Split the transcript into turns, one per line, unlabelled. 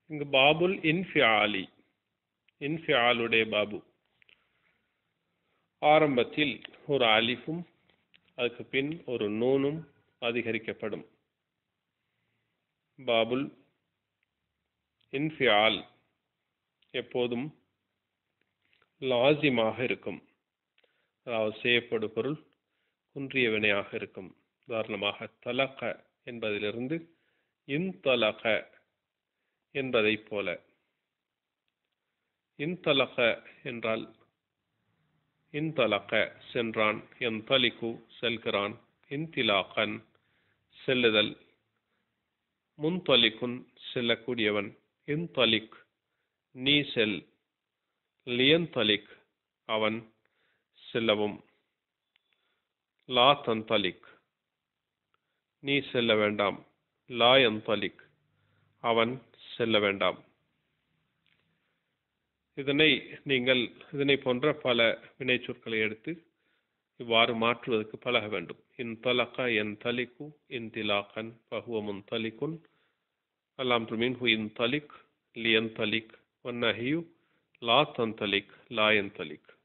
இங்கு பாபுல் இன்ஃபியாலி இன்ஃபியாலுடைய பாபு ஆரம்பத்தில் ஒரு அலிஃபும் அதுக்கு பின் ஒரு நூனும் அதிகரிக்கப்படும் பாபுல் இன்ஃபியால் எப்போதும் லாசிமாக இருக்கும் அதாவது செய்யப்படு பொருள் குன்றிய வினையாக இருக்கும் உதாரணமாக தலக என்பதிலிருந்து இன்தலக என்பதைப் போல இன்தலக என்றால் இன்தலக சென்றான் என்தலிகு செல்கிறான் இன்திலாகன் செல்லுதல் முன்தலிக்குன் செல்லக்கூடியவன் இன்தலிக் நீ செல் லியன்தலிக் அவன் செல்லவும் லா தந்தலிக் நீ செல்ல வேண்டாம் லா எந்தலிக் அவன் செல்ல வேண்டாம் இதனை நீங்கள் இதனை போன்ற பல வினைச்சொற்களை எடுத்து இவ்வாறு மாற்றுவதற்கு பழக வேண்டும் இன் தலக என் தலிக்கு இன் திலாக்கன் பகுவ முன் தலிக்குன் அல்லாம் மின்ஹு இன் தலிக் லியன் தலிக் ஒன்னஹியு லா தந்தலிக் லா என் தலிக்